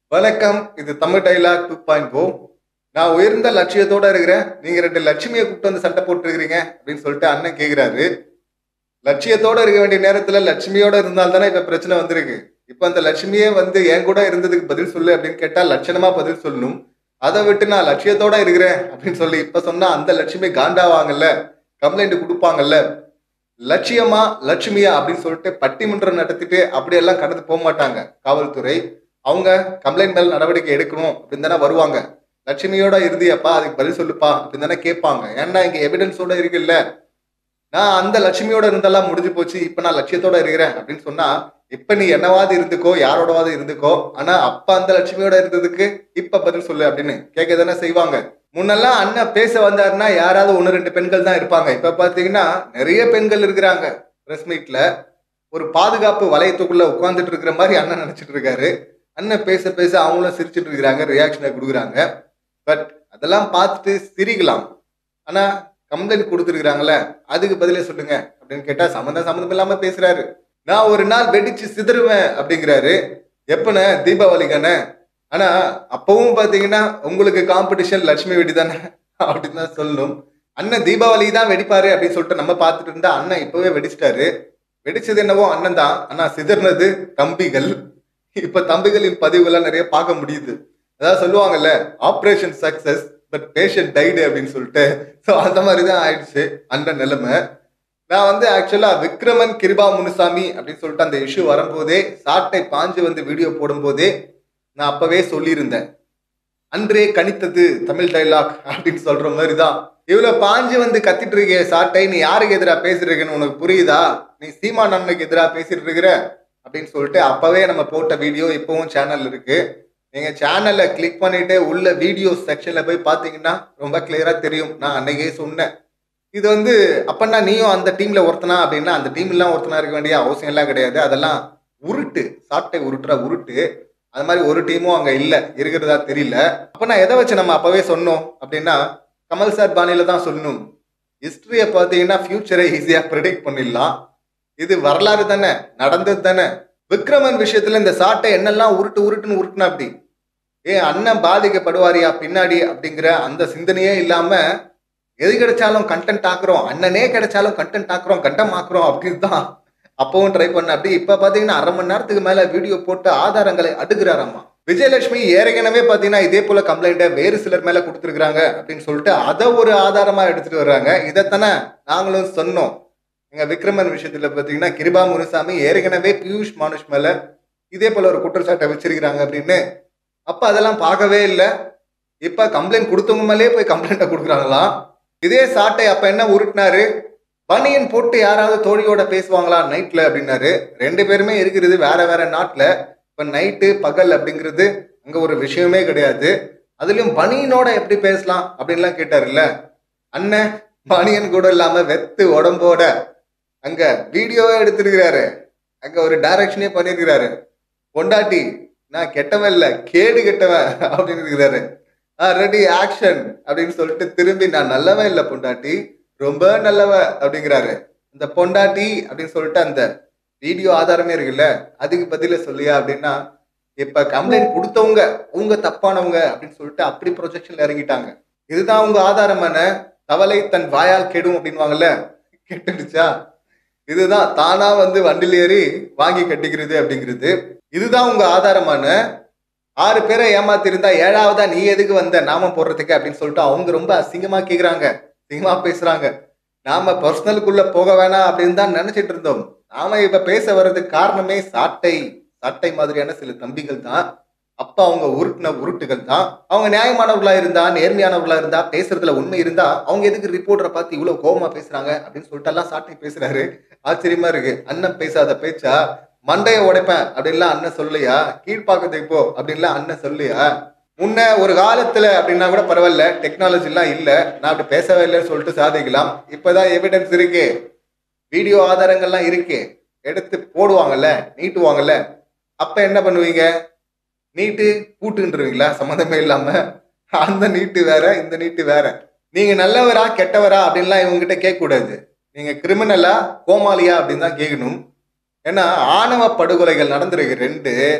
வணக்கம் இது Tamil dialogue two point O நான் உயர்ந்த லட்சியத்தோட இருக்கிறேன் நீங்க ரெண்டு லட்சுமியை கூப்பிட்டு வந்து சண்டை போட்டுருக்கிறீங்க அப்படின்னு சொல்லிட்டு அண்ணன் கேக்குறாரு லட்சியத்தோட இருக்க வேண்டிய நேரத்துல லட்சுமியோட இருந்தால் தானே இப்ப பிரச்சனை வந்திருக்கு இப்ப அந்த லட்சுமியே வந்து என் கூட இருந்ததுக்கு பதில் சொல்லு அப்படின்னு கேட்டா லட்சணமா பதில் சொல்லணும் அதை விட்டு நான் லட்சியத்தோட இருக்கிறேன் அப்படின்னு சொல்லி இப்ப சொன்னா அந்த லட்சுமி காண்டாவாங்கல்ல கம்ப்ளைண்ட் கொடுப்பாங்கல்ல லட்சியமா லட்சுமியா அப்படின்னு சொல்லிட்டு பட்டிமன்றம் நடத்திட்டு அப்படியெல்லாம் கடந்து போக மாட்டாங்க காவல்துறை அவங்க கம்ப்ளைண்ட் மேல நடவடிக்கை எடுக்கணும் அப்படின்னு தானே வருவாங்க லட்சுமியோட இருந்தியப்பா அதுக்கு பதில் சொல்லுப்பா அப்படின்னு தானே கேட்பாங்க ஏன்னா இங்க எவிடன்ஸோட இருக்குல்ல நான் அந்த லட்சுமியோட இருந்தெல்லாம் முடிஞ்சு போச்சு இப்ப நான் லட்சியத்தோட இருக்கிறேன் அப்படின்னு சொன்னா இப்ப நீ என்னவாது இருந்துக்கோ யாரோடவாது இருந்துக்கோ ஆனா அப்ப அந்த லட்சுமியோட இருந்ததுக்கு இப்ப பதில் சொல்லு அப்படின்னு கேட்க தானே செய்வாங்க முன்னெல்லாம் அண்ணன் பேச வந்தாருன்னா யாராவது ஒன்று ரெண்டு பெண்கள் தான் இருப்பாங்க இப்ப பாத்தீங்கன்னா நிறைய பெண்கள் இருக்கிறாங்க பிரஸ் மீட்ல ஒரு பாதுகாப்பு வளையத்துக்குள்ள உட்கார்ந்துட்டு இருக்கிற மாதிரி அண்ணன் நினைச்சிட்டு இருக்காரு அண்ணன் பேச பேச அவங்களும் சிரிச்சிட்டு இருக்கிறாங்க ரியாக்ஷனை கொடுக்குறாங்க பட் அதெல்லாம் பார்த்துட்டு சிரிக்கலாம் ஆனா கம்ப்ளைண்ட் கொடுத்துருக்காங்கல்ல அதுக்கு பதிலே சொல்லுங்க அப்படின்னு கேட்டா சம்மந்தம் சம்மந்தம் இல்லாம பேசுறாரு நான் ஒரு நாள் வெடிச்சு சிதறுவேன் அப்படிங்கிறாரு எப்பன தீபாவளிக்கான ஆனா அப்பவும் பாத்தீங்கன்னா உங்களுக்கு காம்படிஷன் லட்சுமி வெடி தானே அப்படின்னு தான் சொல்லணும் அண்ணன் தீபாவளி தான் வெடிப்பாரு அப்படின்னு சொல்லிட்டு நம்ம பார்த்துட்டு இருந்தா அண்ணன் இப்பவே வெடிச்சிட்டாரு வெடிச்சது என்னவோ அண்ணன் தான் ஆனா சிதறினது தம்பிகள் இப்ப தம்பிகளின் பதிவுகள்லாம் நிறைய பார்க்க முடியுது அதாவது சொல்லுவாங்கல்ல operation success but patient died அப்படின்னு சொல்லிட்டு ஸோ அந்த மாதிரி தான் ஆயிடுச்சு அந்த நிலைமை நான் வந்து ஆக்சுவலா விக்ரமன் கிருபா முனுசாமி அப்படின்னு சொல்லிட்டு அந்த இஷ்யூ வரும்போதே சாட்டை பாஞ்சு வந்து வீடியோ போடும்போதே நான் அப்பவே சொல்லியிருந்தேன் அன்றே கணித்தது தமிழ் டைலாக் அப்படின்னு சொல்ற மாதிரி தான் இவ்வளவு பாஞ்சு வந்து கத்திட்டு இருக்கே சாட்டை நீ யாருக்கு எதிராக பேசிருக்கேன்னு உனக்கு புரியுதா நீ சீமான் அண்ணனுக்கு எதிராக பேசிட்டு இருக்கிற அப்படின்னு சொல்லிட்டு அப்பவே நம்ம போட்ட வீடியோ இப்பவும் சேனல் இருக்கு நீங்க சேனல்ல கிளிக் பண்ணிட்டு உள்ள வீடியோ செக்ஷன்ல போய் பாத்தீங்கன்னா ரொம்ப கிளியரா தெரியும் நான் அன்னைக்கே சொன்னேன் இது வந்து அப்பன்னா நீயும் அந்த டீம்ல ஒருத்தனா அப்படின்னா அந்த டீம்லாம் ஒருத்தனா இருக்க வேண்டிய அவசியம் எல்லாம் கிடையாது அதெல்லாம் உருட்டு சாட்டை உருட்டுற உருட்டு அது மாதிரி ஒரு டீமும் அங்க இல்ல இருக்கிறதா தெரியல அப்ப நான் எதை வச்சு நம்ம அப்பவே சொன்னோம் அப்படின்னா கமல் சார் பாணியில தான் சொல்லணும் ஹிஸ்டரியை பார்த்தீங்கன்னா ஃபியூச்சரை ஈஸியா ப்ரிடிக்ட் பண்ணிடலாம் இது வரலாறு தானே நடந்தது தானே விக்ரமன் விஷயத்துல இந்த சாட்டை என்னெல்லாம் உருட்டு உருட்டுன்னு உருட்டுனா அப்படி ஏ அண்ணன் பாதிக்கப்படுவாரியா பின்னாடி அப்படிங்கிற அந்த சிந்தனையே இல்லாம எது கிடைச்சாலும் கண்டென்ட் ஆக்குறோம் அண்ணனே கிடைச்சாலும் கண்டென்ட் ஆக்குறோம் கண்டம் ஆக்குறோம் அப்படின்னு தான் அப்பவும் ட்ரை பண்ண அப்படி இப்ப பாத்தீங்கன்னா அரை மணி நேரத்துக்கு மேல வீடியோ போட்டு ஆதாரங்களை அடுக்குறாராமா விஜயலட்சுமி ஏற்கனவே பாத்தீங்கன்னா இதே போல கம்ப்ளைண்ட்டை வேறு சிலர் மேல கொடுத்துருக்காங்க அப்படின்னு சொல்லிட்டு அதை ஒரு ஆதாரமா எடுத்துட்டு வர்றாங்க இதைத்தானே நாங்களும் சொன்னோம் எங்க விக்ரமன் விஷயத்துல பாத்தீங்கன்னா கிருபா முனுசாமி ஏற்கனவே பியூஷ் மானுஷ் மேல இதே போல ஒரு குற்றச்சாட்டை வச்சிருக்கிறாங்க அப்படின்னு அப்ப அதெல்லாம் பார்க்கவே இல்லை இப்ப கம்ப்ளைண்ட் கொடுத்தவங்க மேலேயே போய் கம்ப்ளைண்ட்டை கொடுக்குறாங்களாம் இதே சாட்டை அப்ப என்ன உருட்டினாரு பனியன் போட்டு யாராவது தோழியோட பேசுவாங்களா நைட்ல அப்படின்னாரு ரெண்டு பேருமே இருக்கிறது வேற வேற நாட்டுல இப்ப நைட்டு பகல் அப்படிங்கிறது அங்க ஒரு விஷயமே கிடையாது அதுலயும் பனியனோட எப்படி பேசலாம் அப்படின்லாம் கேட்டாருல்ல அண்ணன் பனியன் கூட இல்லாம வெத்து உடம்போட அங்க வீடியோவே எடுத்திருக்கிறாரு அங்க ஒரு டைரக்ஷனே பண்ணிருக்கிறாரு பொண்டாட்டி நான் கெட்டவன் இல்ல கேடு கெட்டவன் அப்படின்னு இருக்கிறாரு ரெடி ஆக்ஷன் அப்படின்னு சொல்லிட்டு திரும்பி நான் நல்லவன் இல்ல பொண்டாட்டி ரொம்ப நல்லவ அப்படிங்கிறாரு இந்த பொண்டாட்டி அப்படின்னு சொல்லிட்டு அந்த வீடியோ ஆதாரமே இருக்குல்ல அதுக்கு பதில சொல்லியா அப்படின்னா இப்ப கம்ப்ளைண்ட் கொடுத்தவங்க அவங்க தப்பானவங்க அப்படின்னு சொல்லிட்டு அப்படி ப்ரொஜெக்ஷன்ல இறங்கிட்டாங்க இதுதான் உங்க ஆதாரமான தவளை தன் வாயால் கெடும் அப்படின்வாங்கல்ல கெட்டுடுச்சா இதுதான் தானா வந்து வண்டியில் ஏறி வாங்கி கட்டிக்கிறது அப்படிங்கிறது இதுதான் உங்க ஆதாரமான ஆறு பேரை ஏமாத்திருந்தா ஏழாவதா நீ எதுக்கு வந்த நாம போடுறதுக்கு அப்படின்னு சொல்லிட்டு அவங்க ரொம்ப அசிங்கமா கேக்குறாங்க அசிங்கமா பேசுறாங்க நாம பர்சனலுக்குள்ள போக வேணாம் அப்படின்னு தான் நினைச்சிட்டு இருந்தோம் நாம இப்ப பேச வர்றதுக்கு காரணமே சாட்டை சாட்டை மாதிரியான சில தம்பிகள் தான் அப்ப அவங்க உருட்டின உருட்டுகள் தான் அவங்க நியாயமானவர்களா இருந்தா நேர்மையானவர்களா இருந்தா பேசுறதுல உண்மை இருந்தா அவங்க எதுக்கு ரிப்போர்ட்டரை பார்த்து இவ்வளவு கோபமா பேசுறாங்க அப்படின்னு சொல்லிட்டு எல்லாம் சாட்டை பேசுறாரு ஆச்சரியமா இருக்கு அண்ணன் பேசாத பேச்சா மண்டைய உடைப்பேன் அப்படின்லாம் அண்ணன் சொல்லையா கீழ்ப்பாக்கத்துக்கு போ அப்படின்லாம் அண்ணன் சொல்லியா முன்ன ஒரு காலத்துல அப்படின்னா கூட பரவாயில்ல டெக்னாலஜி எல்லாம் இல்ல நான் அப்படி பேசவே இல்லைன்னு சொல்லிட்டு சாதிக்கலாம் இப்பதான் எவிடன்ஸ் இருக்கு வீடியோ ஆதாரங்கள்லாம் இருக்கு எடுத்து போடுவாங்கல்ல நீட்டுவாங்கல்ல அப்ப என்ன பண்ணுவீங்க நீட்டு பூட்டுன்றீங்களா சம்மந்தமே இல்லாம அந்த நீட்டு வேற இந்த நீட்டு வேற நீங்க நல்லவரா கெட்டவரா அப்படின்லாம் இவங்ககிட்ட கேட்க கூடாது நீங்க கிரிமினலா கோமாளியா அப்படின்னு தான் கேட்கணும் ஏன்னா ஆணவ படுகொலைகள் நடந்திருக்கு ரெண்டு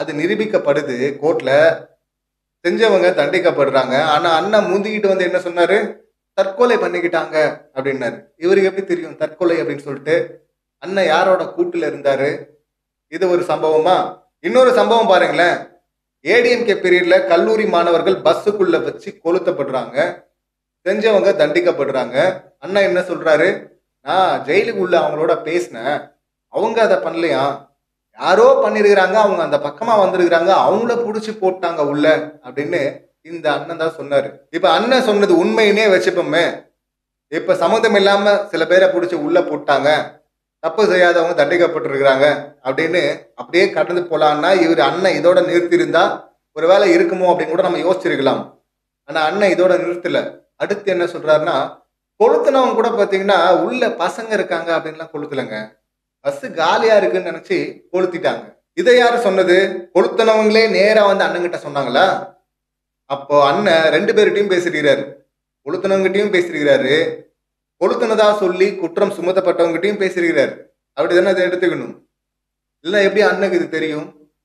அது நிரூபிக்கப்படுது கோர்ட்ல செஞ்சவங்க தண்டிக்கப்படுறாங்க ஆனா அண்ணன் முந்திக்கிட்டு வந்து என்ன சொன்னாரு தற்கொலை பண்ணிக்கிட்டாங்க அப்படின்னாரு இவருக்கு எப்படி தெரியும் தற்கொலை அப்படின்னு சொல்லிட்டு அண்ணன் யாரோட கூட்டுல இருந்தாரு இது ஒரு சம்பவமா இன்னொரு சம்பவம் பாருங்களேன் ஏடிஎம்கே பீரியட்ல கல்லூரி மாணவர்கள் பஸ்ஸுக்குள்ள வச்சு கொளுத்தப்படுறாங்க செஞ்சவங்க தண்டிக்கப்படுறாங்க அண்ணன் என்ன சொல்றாரு நான் ஜெயிலுக்கு உள்ள அவங்களோட பேசினேன் அவங்க அதை பண்ணலையா யாரோ பண்ணிருக்கிறாங்க அவங்க அந்த பக்கமா வந்திருக்கிறாங்க அவங்கள புடிச்சு போட்டாங்க உள்ள அப்படின்னு இந்த அண்ணன் தான் சொன்னாரு இப்ப அண்ணன் சொன்னது உண்மையினே வச்சுப்போமே இப்ப சம்மந்தம் இல்லாம சில பேரை புடிச்சு உள்ள போட்டாங்க தப்பு செய்யாதவங்க தண்டிக்கப்பட்டிருக்கிறாங்க அப்படின்னு அப்படியே கடந்து போலான்னா இவர் அண்ணன் இதோட நிறுத்தியிருந்தா ஒருவேளை இருக்குமோ அப்படின்னு கூட நம்ம யோசிச்சிருக்கலாம் ஆனா அண்ணன் இதோட நிறுத்தல அடுத்து என்ன சொல்றாருன்னா கொளுத்துனவங்க கூட பாத்தீங்கன்னா உள்ள பசங்க இருக்காங்க அப்படின்லாம் கொளுத்தலங்க பஸ் காலியா இருக்குன்னு நினைச்சு கொளுத்திட்டாங்க இதை யாரு சொன்னது கொளுத்துனவங்களே நேரா வந்து அண்ணன்கிட்ட சொன்னாங்களா அப்போ அண்ணன் ரெண்டு பேர்கிட்டயும் பேசிருக்கிறாரு கொளுத்துனவங்கிட்டையும் பேசிருக்கிறாரு கொளுத்துனதா சொல்லி குற்றம் சுமத்தப்பட்டவங்ககிட்டயும் பேசிருக்கிறாரு அப்படிதானே அதை எடுத்துக்கணும் இல்ல எப்படி அண்ணனுக்கு இது தெரியும்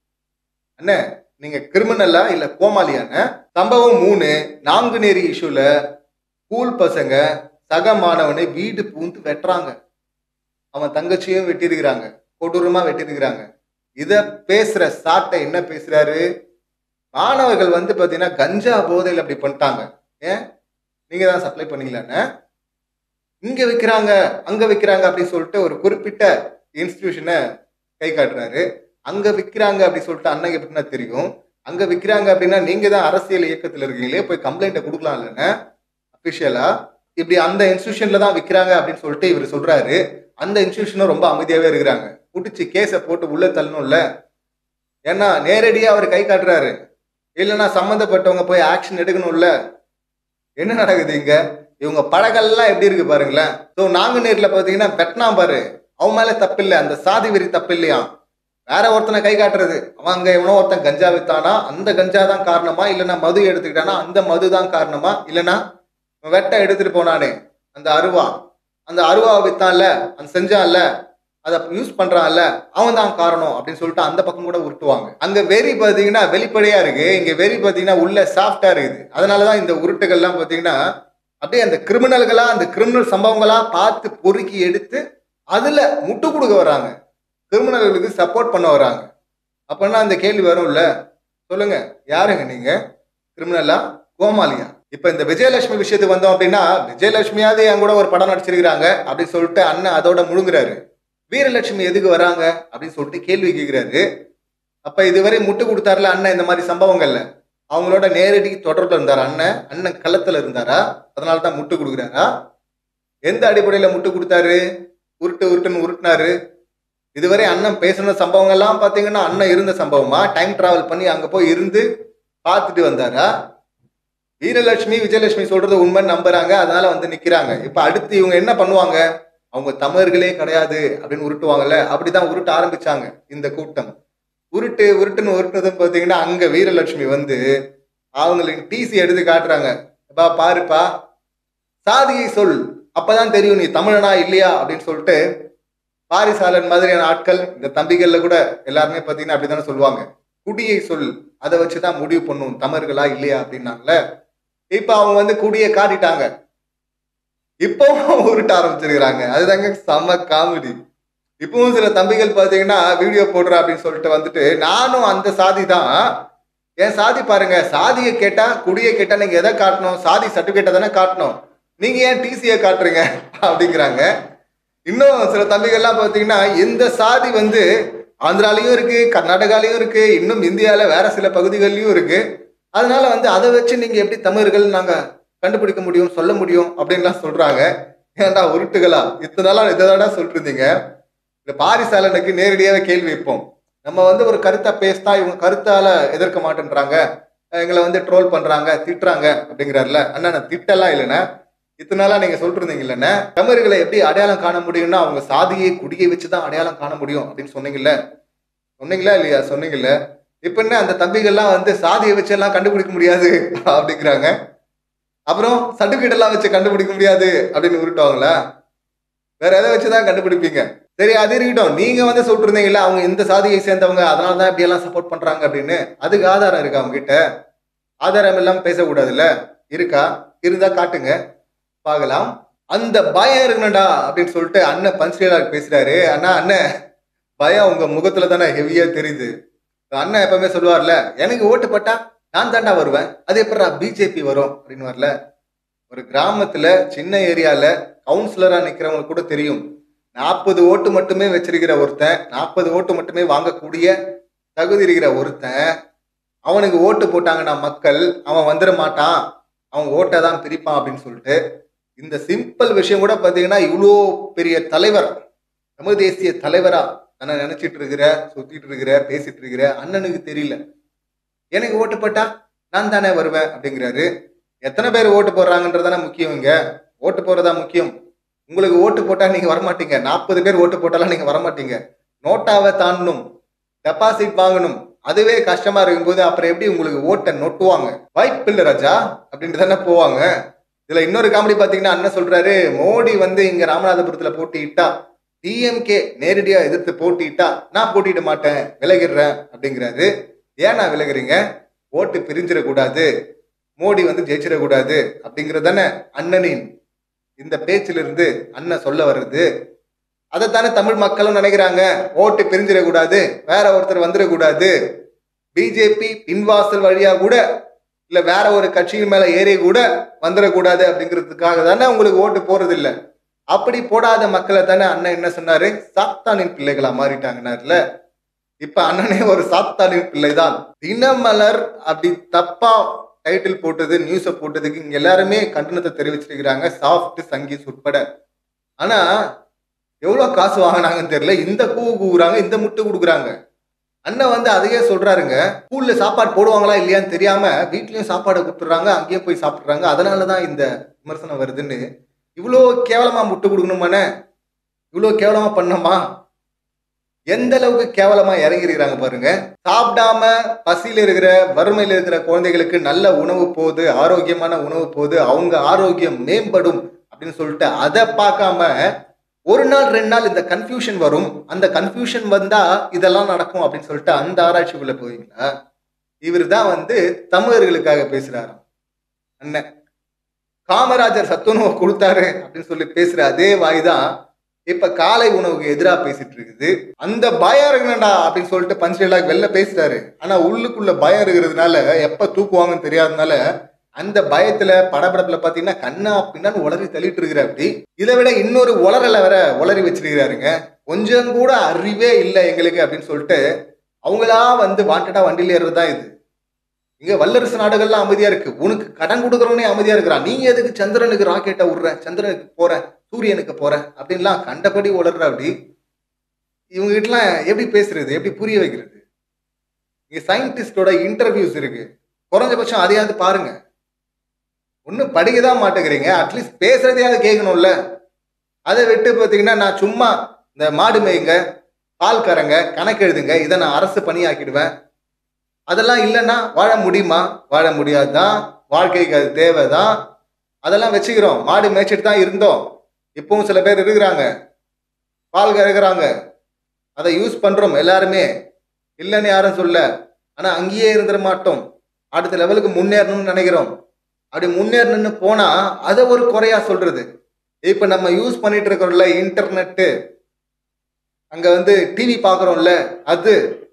அண்ணே நீங்க கிரிமினலா இல்ல கோமாளியான சம்பவம் மூணு நாங்குநேரி இஷ்யூல ஸ்கூல் பசங்க சக மாணவனை வீடு பூந்து வெட்டுறாங்க அவன் தங்கச்சியும் வெட்டியிருக்கிறாங்க கொடூரமா வெட்டியிருக்கிறாங்க இத பேசுற சாட்டை என்ன பேசுறாரு மாணவர்கள் வந்து பாத்தீங்கன்னா கஞ்சா போதையில் அப்படி பண்ணிட்டாங்க ஏன் நீங்க தான் சப்ளை பண்ணீங்களாண்ணே இங்க விற்கிறாங்க அங்க விற்கிறாங்க அப்படின்னு சொல்லிட்டு ஒரு குறிப்பிட்ட இன்ஸ்டிடியூஷனை கை காட்டுறாரு அங்க விற்கிறாங்க அப்படின்னு சொல்லிட்டு அண்ணன் எப்படின்னா தெரியும் அங்க விற்கிறாங்க அப்படின்னா நீங்க தான் அரசியல் இயக்கத்துல இருக்கீங்களே போய் கம்ப்ளைண்ட்டை கொடுக்கலாம் இல்லைன்னு அபிஷியலா இப்படி அந்த இன்ஸ்டியூஷன்ல தான் விற்கிறாங்க அப்படின்னு சொல்லிட்டு இவர் சொல்றாரு அந்த இன்ஸ்டியூஷனும் ரொம்ப அமைதியாவே இருக்கிறாங்க புடிச்சு கேஸை போட்டு உள்ள தள்ளணும்ல ஏன்னா நேரடியா அவர் கை காட்டுறாரு இல்லைன்னா சம்மந்தப்பட்டவங்க போய் ஆக்ஷன் எடுக்கணும்ல என்ன நடக்குது இங்க இவங்க படகள்லாம் எப்படி இருக்கு பாருங்களேன் ஸோ நாங்குநேரில் பார்த்தீங்கன்னா வெட்னா பாரு அவன் மேல தப்பு இல்லை அந்த சாதி வெறி தப்பு இல்லையா வேற ஒருத்தனை கை காட்டுறது அவன் அங்க எவனோ ஒருத்தன் கஞ்சா வித்தானா அந்த கஞ்சா தான் காரணமா இல்லைன்னா மது எடுத்துக்கிட்டானா அந்த மது தான் காரணமா இல்லைன்னா இவன் வெட்ட எடுத்துட்டு போனானே அந்த அருவா அந்த அருவா வித்தான்ல அந்த செஞ்சான்ல அதை யூஸ் பண்றான்ல அவன் தான் காரணம் அப்படின்னு சொல்லிட்டு அந்த பக்கம் கூட உருட்டுவாங்க அங்க வெறி பாத்தீங்கன்னா வெளிப்படையா இருக்கு இங்க வெறி பாத்தீங்கன்னா உள்ள சாஃப்டா இருக்குது அதனாலதான் இந்த உருட்டுகள்லாம் பாத்தீங்கன்னா அப்படியே அந்த கிரிமினல்களா அந்த கிரிமினல் சம்பவங்களா பார்த்து பொறுக்கி எடுத்து அதுல முட்டு கொடுக்க வராங்க கிரிமினல்களுக்கு சப்போர்ட் பண்ண வராங்க அப்படின்னா அந்த கேள்வி வரும்ல சொல்லுங்க யாருங்க நீங்க கிரிமினலா கோமாளியா இப்ப இந்த விஜயலட்சுமி விஷயத்துக்கு வந்தோம் அப்படின்னா விஜயலட்சுமியாவது என் கூட ஒரு படம் நடிச்சிருக்கிறாங்க அப்படின்னு சொல்லிட்டு அண்ணன் அதோட முழுங்குறாரு வீரலட்சுமி எதுக்கு வராங்க அப்படின்னு சொல்லிட்டு கேள்வி கேட்கிறாரு அப்ப இதுவரை முட்டு கொடுத்தாருல அண்ணன் இந்த மாதிரி சம்பவங்கள்ல அவங்களோட நேரடி தொடர்புல இருந்தாரா அண்ணன் அண்ணன் களத்துல இருந்தாரா அதனால தான் முட்டு கொடுக்குறாரா எந்த அடிப்படையில முட்டு கொடுத்தாரு உருட்டு உருட்டுன்னு உருட்டினாரு இதுவரை அண்ணன் பேசின சம்பவங்கள்லாம் பாத்தீங்கன்னா அண்ணன் இருந்த சம்பவமா டைம் டிராவல் பண்ணி அங்க போய் இருந்து பார்த்துட்டு வந்தாரா வீரலட்சுமி விஜயலட்சுமி சொல்றது உண்மைன்னு நம்புறாங்க அதனால வந்து நிக்கிறாங்க இப்ப அடுத்து இவங்க என்ன பண்ணுவாங்க அவங்க தமிழர்களே கிடையாது அப்படின்னு உருட்டுவாங்கல்ல அப்படிதான் உருட்ட ஆரம்பிச்சாங்க இந்த கூட்டம் உருட்டு உருட்டுன்னு உருட்டுனதும் பார்த்தீங்கன்னா அங்க வீரலட்சுமி வந்து அவங்களுக்கு டிசி எடுத்து காட்டுறாங்க பா பாருப்பா சாதியை சொல் அப்பதான் தெரியும் நீ தமிழனா இல்லையா அப்படின்னு சொல்லிட்டு பாரிசாலன் மாதிரியான ஆட்கள் இந்த தம்பிகள்ல கூட எல்லாருமே பார்த்தீங்கன்னா அப்படித்தானே சொல்லுவாங்க குடியை சொல் அதை வச்சுதான் முடிவு பண்ணும் தமிழர்களா இல்லையா அப்படின்னாங்கல்ல இப்ப அவங்க வந்து குடியை காட்டிட்டாங்க இப்பவும் உருட்ட ஆரம்பிச்சிருக்கிறாங்க அதுதாங்க செம்ம காமெடி இப்பவும் சில தம்பிகள் பார்த்தீங்கன்னா வீடியோ போடுறேன் அப்படின்னு சொல்லிட்டு வந்துட்டு நானும் அந்த சாதி தான் என் சாதி பாருங்க சாதியை கேட்டா குடியை கேட்டா நீங்க எதை காட்டணும் சாதி சர்டிபிகேட்டை தானே காட்டணும் நீங்க ஏன் டிசியை காட்டுறீங்க அப்படிங்கிறாங்க இன்னும் சில தம்பிகள்லாம் பார்த்தீங்கன்னா இந்த சாதி வந்து ஆந்திராலையும் இருக்கு கர்நாடகாலையும் இருக்கு இன்னும் இந்தியால வேற சில பகுதிகள்லயும் இருக்கு அதனால வந்து அதை வச்சு நீங்க எப்படி தமிழர்கள் நாங்க கண்டுபிடிக்க முடியும் சொல்ல முடியும் அப்படின்லாம் சொல்றாங்க ஏன்டா உருட்டுகளா இத்தனை நாளா இதை சொல்லிட்டு இருந்தீங்க இந்த பாரிசாலனுக்கு நேரடியாவே கேள்வி வைப்போம் நம்ம வந்து ஒரு கருத்தை பேசினா இவங்க கருத்தால எதிர்க்க மாட்டேன்றாங்க எங்களை வந்து ட்ரோல் பண்றாங்க திட்டுறாங்க அப்படிங்கிறாருல அண்ணா நான் திட்டலாம் இல்லைண்ணே இத்தனை நாளா நீங்க சொல்லிட்டு இருந்தீங்க இல்லைண்ணே தமிழர்களை எப்படி அடையாளம் காண முடியும்னா அவங்க சாதியை குடியை வச்சுதான் அடையாளம் காண முடியும் அப்படின்னு சொன்னீங்கல்ல சொன்னீங்களா இல்லையா சொன்னீங்கல்ல இப்ப என்ன அந்த தம்பிகள்லாம் வந்து சாதியை வச்சு எல்லாம் கண்டுபிடிக்க முடியாது அப்படிங்கிறாங்க அப்புறம் சர்டிபிகேட் எல்லாம் வச்சு கண்டுபிடிக்க முடியாது அப்படின்னு உருட்டுவாங்களா வேற எதை வச்சுதான் கண்டுபிடிப்பீங்க சரி அது இருக்கட்டும் நீங்க வந்து சொல்லிட்டு இருந்தீங்கல்ல அவங்க இந்த சாதியை சேர்ந்தவங்க அதனால தான் இப்படி எல்லாம் சப்போர்ட் பண்றாங்க அப்படின்னு அதுக்கு ஆதாரம் இருக்கா அவங்க கிட்ட ஆதாரம் இல்லாம பேசக்கூடாதுல்ல இருக்கா இருந்தா காட்டுங்க பார்க்கலாம் அந்த பயம் இருக்கணும்டா அப்படின்னு சொல்லிட்டு அண்ணன் பஞ்ச்லேலாக பேசுறாரு அண்ணா அண்ணன் பயம் உங்க முகத்துல தானே ஹெவியா தெரியுது அண்ணன் எப்பவுமே சொல்லுவார்ல எனக்கு ஓட்டு பட்டா நான் தாண்டா வருவேன் அது எப்படா பிஜேபி வரும் அப்படின்னு வரல ஒரு கிராமத்துல சின்ன ஏரியால கவுன்சிலரா நிக்கிறவங்களுக்கு கூட தெரியும் நாற்பது ஓட்டு மட்டுமே வச்சிருக்கிற ஒருத்தன் நாற்பது ஓட்டு மட்டுமே வாங்கக்கூடிய தகுதி இருக்கிற ஒருத்தன் அவனுக்கு ஓட்டு போட்டாங்கன்னா மக்கள் அவன் வந்துட மாட்டான் அவன் ஓட்டை தான் பிரிப்பான் அப்படின்னு சொல்லிட்டு இந்த சிம்பிள் விஷயம் கூட பார்த்தீங்கன்னா இவ்வளோ பெரிய தலைவர் தமிழ் தேசிய தலைவரா தன்னை நினைச்சிட்டு இருக்கிற சுத்திட்டு இருக்கிற பேசிட்டு இருக்கிற அண்ணனுக்கு தெரியல எனக்கு ஓட்டு போட்டா நான் தானே வருவேன் அப்படிங்கிறாரு எத்தனை பேர் ஓட்டு போடுறாங்கன்றதானே முக்கியம் இங்க ஓட்டு போடுறதா முக்கியம் உங்களுக்கு ஓட்டு போட்டா நீங்க வரமாட்டீங்க நாற்பது பேர் ஓட்டு போட்டாலும் நீங்க வரமாட்டீங்க நோட்டாவை தாண்டணும் டெபாசிட் வாங்கணும் அதுவே கஷ்டமா இருக்கும்போது அப்புறம் எப்படி உங்களுக்கு ஓட்டை நொட்டுவாங்க வாய்ப்பு இல்லை ராஜா அப்படின்ட்டு தானே போவாங்க இதுல இன்னொரு காமெடி பாத்தீங்கன்னா அண்ணன் சொல்றாரு மோடி வந்து இங்க ராமநாதபுரத்துல போட்டியிட்டா டிஎம்கே நேரடியா எதிர்த்து போட்டியிட்டா நான் போட்டியிட மாட்டேன் விலகிடுறேன் அப்படிங்கிறாரு ஏன் நான் விலகுறீங்க ஓட்டு பிரிஞ்சிடக்கூடாது மோடி வந்து ஜெயிச்சிடக்கூடாது அப்படிங்கிறது தானே அண்ணனின் இந்த பேச்சிலிருந்து அண்ணன் சொல்ல வர்றது அதைத்தானே தமிழ் மக்களும் நினைக்கிறாங்க ஓட்டு பிரிஞ்சிடக்கூடாது வேற ஒருத்தர் வந்துடக்கூடாது பிஜேபி பின்வாசல் வழியா கூட இல்ல வேற ஒரு கட்சியின் மேல ஏறி கூட வந்துடக்கூடாது அப்படிங்கிறதுக்காக தானே உங்களுக்கு ஓட்டு போறது இல்ல அப்படி போடாத மக்களை தானே அண்ணன் என்ன சொன்னாரு சாத்தானின் பிள்ளைகளா மாறிட்டாங்கன்னாருல இப்ப அண்ணனே ஒரு சாத்தானின் பிள்ளைதான் தினமலர் அப்படி தப்பா டைட்டில் போட்டது நியூஸை போட்டதுக்கு இங்க எல்லாருமே கண்டனத்தை தெரிவிச்சிருக்கிறாங்க சாஃப்ட் சங்கீஸ் உட்பட ஆனா எவ்வளவு காசு வாங்கினாங்கன்னு தெரியல இந்த கூ கூகுறாங்க இந்த முட்டு கொடுக்குறாங்க அண்ணன் வந்து அதையே சொல்றாருங்க ஸ்கூல்ல சாப்பாடு போடுவாங்களா இல்லையான்னு தெரியாம வீட்லயும் சாப்பாடு கொடுத்துட்றாங்க அங்கேயும் போய் சாப்பிட்றாங்க அதனாலதான் இந்த விமர்சனம் வருதுன்னு இவ்வளோ கேவலமா முட்டு கொடுக்கணுமாண்ணே இவ்வளோ கேவலமா பண்ணோமா எந்த அளவுக்கு கேவலமா இறங்கிருக்கிறாங்க பாருங்க சாப்பிடாம பசியில இருக்கிற வறுமையில இருக்கிற குழந்தைகளுக்கு நல்ல உணவு போகுது ஆரோக்கியமான உணவு போகுது அவங்க ஆரோக்கியம் மேம்படும் அப்படின்னு சொல்லிட்டு அதை பார்க்காம ஒரு நாள் ரெண்டு நாள் இந்த கன்ஃபியூஷன் வரும் அந்த கன்ஃபியூஷன் வந்தா இதெல்லாம் நடக்கும் அப்படின்னு சொல்லிட்டு அந்த ஆராய்ச்சிக்குள்ள போவீங்களா இவர் தான் வந்து தமிழர்களுக்காக பேசுறாராம் அண்ணன் காமராஜர் சத்துணவு கொடுத்தாரு அப்படின்னு சொல்லி பேசுற அதே வாய் தான் இப்ப காலை உணவுக்கு எதிராக பேசிட்டு இருக்குது அந்த பயம் இருக்கணும்டா அப்படின்னு சொல்லிட்டு பஞ்ச்லேலாக் வெளில பேசுறாரு ஆனா உள்ளுக்குள்ள பயம் இருக்கிறதுனால எப்ப தூக்குவாங்கன்னு தெரியாதனால அந்த பயத்துல படபடப்புல பாத்தீங்கன்னா கண்ணா பின்னான்னு உளறி தள்ளிட்டு இருக்கிற அப்படி இதை விட இன்னொரு உளறல வேற உளறி வச்சிருக்கிறாருங்க கொஞ்சம் கூட அறிவே இல்லை எங்களுக்கு அப்படின்னு சொல்லிட்டு அவங்களா வந்து வாண்டடா வண்டியில ஏறுறது தான் இது இங்க வல்லரசு நாடுகள்லாம் அமைதியா இருக்கு உனக்கு கடன் கொடுக்குறவனே அமைதியா இருக்கிறான் நீங்க எதுக்கு சந்திரனுக்கு ராக்கெட்டை விடுற சந்திரனுக்கு போற சூரியனுக்கு போற அப்படின்லாம் கண்டபடி உளர்ற அப்படி இவங்க கிட்டலாம் எப்படி பேசுறது எப்படி புரிய வைக்கிறது இங்க சயின்டிஸ்டோட இன்டர்வியூஸ் இருக்கு குறைஞ்சபட்சம் அதையாவது பாருங்க ஒன்றும் படிக்க தான் மாட்டேங்கிறீங்க அட்லீஸ்ட் பேசுறதையாவது கேட்கணும்ல அதை விட்டு பார்த்தீங்கன்னா நான் சும்மா இந்த மாடு மேய்ங்க பால் கறங்க கணக்கு எழுதுங்க இதை நான் அரசு பணியாக்கிடுவேன் அதெல்லாம் இல்லைன்னா வாழ முடியுமா வாழ முடியாதுதான் வாழ்க்கைக்கு அது தேவைதான் அதெல்லாம் வச்சுக்கிறோம் மாடு மேய்ச்சிட்டு தான் இருந்தோம் இப்பவும் சில பேர் இருக்கிறாங்க பால் கறக்குறாங்க அதை யூஸ் பண்றோம் எல்லாருமே இல்லைன்னு யாரும் சொல்ல ஆனா அங்கேயே இருந்துட மாட்டோம் அடுத்த லெவலுக்கு முன்னேறணும்னு நினைக்கிறோம் அப்படி முன்னேறணும்னு போனா அதை ஒரு குறையா சொல்றது இப்ப நம்ம யூஸ் பண்ணிட்டு இருக்கிறோம்ல இன்டர்நெட்டு அங்க வந்து டிவி பார்க்குறோம்ல அது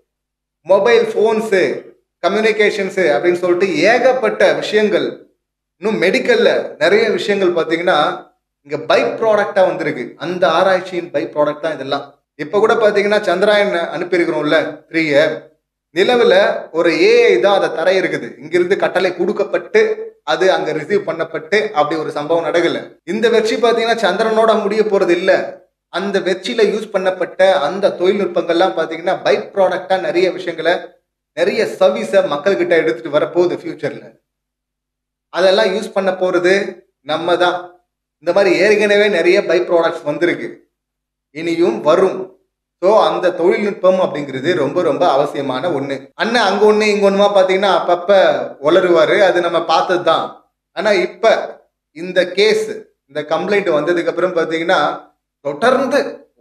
மொபைல் ஃபோன்ஸு கம்யூனிகேஷன்ஸு அப்படின்னு சொல்லிட்டு ஏகப்பட்ட விஷயங்கள் இன்னும் மெடிக்கல்ல நிறைய விஷயங்கள் பார்த்தீங்கன்னா இங்க பை ப்ராடக்டா வந்திருக்கு அந்த ஆராய்ச்சியின் பை ப்ராடக்ட் தான் இதெல்லாம் இப்ப கூட பாத்தீங்கன்னா சந்திராயன் அனுப்பியிருக்கிறோம்ல த்ரீய நிலவுல ஒரு ஏஐ தான் அதை தர இருக்குது இங்கிருந்து கட்டளை கொடுக்கப்பட்டு அது அங்க ரிசீவ் பண்ணப்பட்டு அப்படி ஒரு சம்பவம் நடக்கல இந்த வெற்றி பாத்தீங்கன்னா சந்திரனோட முடிய போறது இல்ல அந்த வெற்றியில யூஸ் பண்ணப்பட்ட அந்த தொழில்நுட்பங்கள்லாம் பாத்தீங்கன்னா பை ப்ராடக்டா நிறைய விஷயங்களை நிறைய சர்வீஸை மக்கள்கிட்ட எடுத்துட்டு வரப்போகுது ஃபியூச்சர்ல அதெல்லாம் யூஸ் பண்ண போறது நம்ம தான் இந்த மாதிரி ஏற்கனவே நிறைய பை ப்ராடக்ட்ஸ் வந்திருக்கு இனியும் வரும் ஸோ அந்த தொழில்நுட்பம் அப்படிங்கிறது ரொம்ப ரொம்ப அவசியமான ஒன்று அண்ணன் அங்கே ஒன்று இங்கே ஒன்றுமா பார்த்தீங்கன்னா அப்பப்போ உளருவார் அது நம்ம பார்த்தது தான் ஆனால் இப்போ இந்த கேஸ் இந்த கம்ப்ளைண்ட் வந்ததுக்கு அப்புறம் பார்த்தீங்கன்னா தொடர்ந்து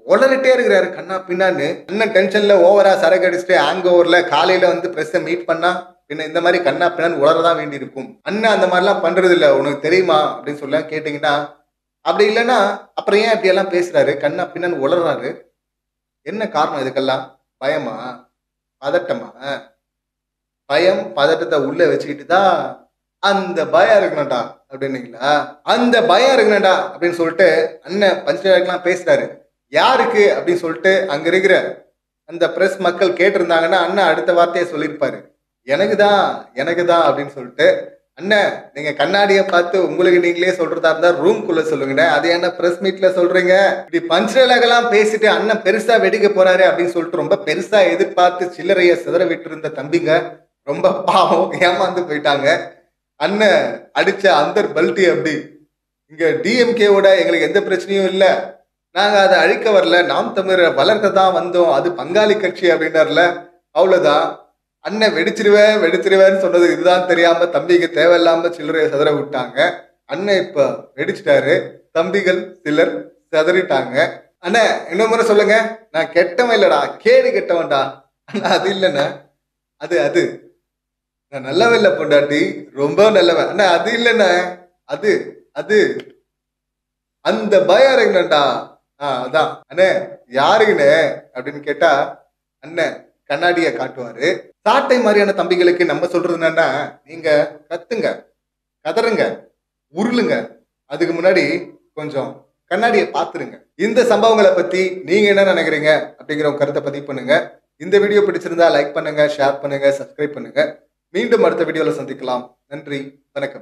உளறிட்டே இருக்கிறாரு கண்ணா பின்னான்னு அண்ணன் டென்ஷன்ல ஓவரா சரக்கு அடிச்சுட்டு ஹேங் ஓவர்ல காலையில வந்து பிரஸ்ஸை மீட் பண்ணா பின்ன இந்த மாதிரி கண்ணா பின்னான்னு உளரதான் வேண்டி இருக்கும் அண்ணன் அந்த மாதிரிலாம் பண்றது இல்ல உனக்கு தெரியுமா அப்படின்னு சொல்ல கேட்டீங்கன்னா அப்படி இல்லைன்னா அப்புறம் ஏன் இப்படி எல்லாம் பேசுறாரு கண்ணா பின்னான்னு உளறாரு என்ன காரணம் இதுக்கெல்லாம் பயமா பதட்டமா பயம் பதட்டத்தை உள்ள வச்சுக்கிட்டு தான் அந்த பயம் இருக்கணும்டா அப்படின்னீங்களா அந்த பயம் இருக்கணும்டா அப்படின்னு சொல்லிட்டு அண்ணன் பஞ்சநாயகெல்லாம் பேசுறாரு யாருக்கு அப்படின்னு சொல்லிட்டு அங்க இருக்கிற அந்த பிரஸ் மக்கள் கேட்டிருந்தாங்கன்னா அண்ணன் அடுத்த வார்த்தையை சொல்லியிருப்பாரு எனக்கு தான் எனக்கு தான் அப்படின்னு சொல்லிட்டு அண்ணன் நீங்க கண்ணாடியை பார்த்து உங்களுக்கு நீங்களே சொல்றதா இருந்தா ரூம்குள்ள சொல்லுங்கண்ணே அது என்ன பிரஸ் மீட்ல சொல்றீங்க இப்படி பஞ்சடலகெல்லாம் பேசிட்டு அண்ணன் பெருசா வெடிக்க போறாரு அப்படின்னு சொல்லிட்டு ரொம்ப பெருசா எதிர்பார்த்து சில்லறைய சிதற விட்டு இருந்த தம்பிங்க ரொம்ப பாவம் ஏமாந்து போயிட்டாங்க அண்ணன் அடிச்ச அந்த பல்ட்டி அப்படி இங்க டிஎம்கேவோட எங்களுக்கு எந்த பிரச்சனையும் இல்ல நாங்க அதை அழிக்க வரல நாம் தமிழரை வளர்க்க தான் வந்தோம் அது பங்காளி கட்சி அப்படின்னார்ல அவ்வளவுதான் அண்ணன் வெடிச்சிருவேன் வெடிச்சிருவேன்னு சொன்னது இதுதான் தெரியாம தம்பிக்கு தேவையில்லாம சில்லறைய சிதற விட்டாங்க அண்ணன் இப்ப வெடிச்சிட்டாரு தம்பிகள் சிலர் சிதறிட்டாங்க அண்ணே இன்னொரு முறை சொல்லுங்க நான் கெட்டவன் இல்லடா கேடு கெட்டவன்டா அண்ணா அது இல்லைண்ணே அது அது நான் நல்லவன் இல்லை பொண்டாட்டி ரொம்ப நல்லவன் அண்ணா அது இல்லைண்ணே அது அது அந்த பயம் இருக்கணும்டா ஆ அதான் அண்ணே யாருங்கண்ணே அப்படின்னு கேட்டா அண்ணன் கண்ணாடியை காட்டுவாரு சாட்டை மாதிரியான தம்பிகளுக்கு நம்ம சொல்றது என்னன்னா நீங்க கத்துங்க கதறுங்க உருளுங்க அதுக்கு முன்னாடி கொஞ்சம் கண்ணாடியை பார்த்துருங்க இந்த சம்பவங்களை பத்தி நீங்க என்ன நினைக்கிறீங்க அப்படிங்கிற உங்க கருத்தை பதிவு பண்ணுங்க இந்த வீடியோ பிடிச்சிருந்தா லைக் பண்ணுங்க ஷேர் பண்ணுங்க சப்ஸ்கிரைப் பண்ணுங்க மீண்டும் அடுத்த வீடியோல சந்திக்கலாம் நன்றி வணக்கம்